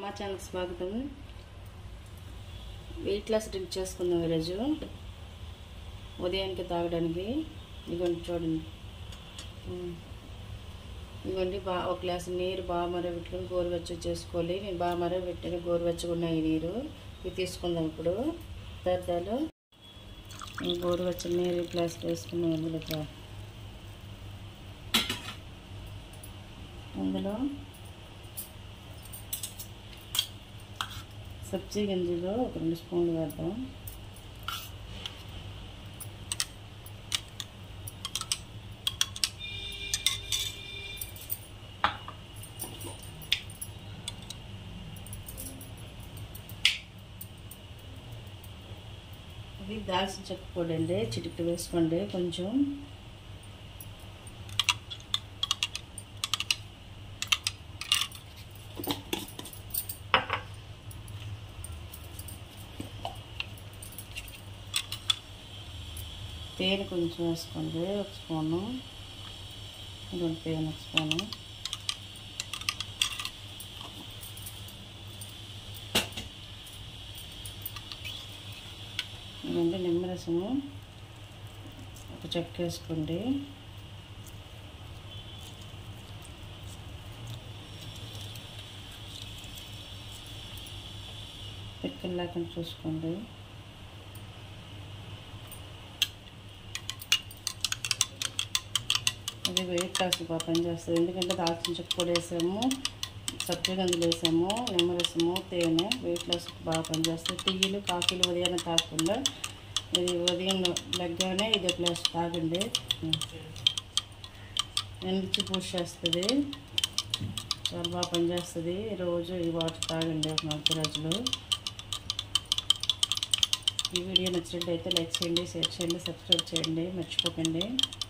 మా ఛానల్కి స్వాగతం వెయిట్ లాస్ డ్రింక్ చేసుకుందాం ఈరోజు ఉదయానికి తాగడానికి ఇదిగోండి చూడండి ఉమ్. ఇదిగోండి బా ఒక గ్లాస్ నీరు బాగా మరగబెట్టుకొని గోరువెచ్చ చేసుకోవాలి నేను బాగా మరగబెట్టాను గోరువెచ్చగా ఉన్నాయి ఈ నీరు ఇవి తీసుకుందాం ఇప్పుడు పదార్థాలు ఈ గోరువెచ్చని నీరు ఈ గ్లాస్ వేసుకున్నాం అందులో ఇట్లా. అందులో సబ్జీ గింజలు ఒక రెండు స్పూన్లు వేద్దాం ఇది దాల్చిన చెక్క పొడి అండి చిటికి వేసుకోండి కొంచెం తేనె కొంచెం వేసుకోండి ఒక స్పూను ఇదిగోండి తేనె ఒక స్పూను ఇదండి నిమ్మరసము ఒక చెక్క వేసుకోండి పిక్కలు లేకుండా చూసుకోండి అది వెయిట్ లాస్ బాగా పనిచేస్తుంది ఎందుకంటే దాల్చిన చెక్క పొడి వేసాము సబ్జీ గంజలు వేసాము నిమ్మరసము తేనె వెయిట్ లాస్ బాగా పనిచేస్తుంది టీలు కాఫీలు ఉదయాన్నే తాగకుండా ఇది ఉదయం లెగ్గానే ఇది గ్లాస్ తాగండి ఎనర్జీ బూస్ట్ చేస్తుంది చాలా బాగా పనిచేస్తుంది రోజు ఈ వాటర్ తాగండి ఒక నలభై రోజులు ఈ వీడియో నచ్చినట్టయితే లైక్ చేయండి షేర్ చేయండి సబ్స్క్రైబ్ చేయండి మర్చిపోకండి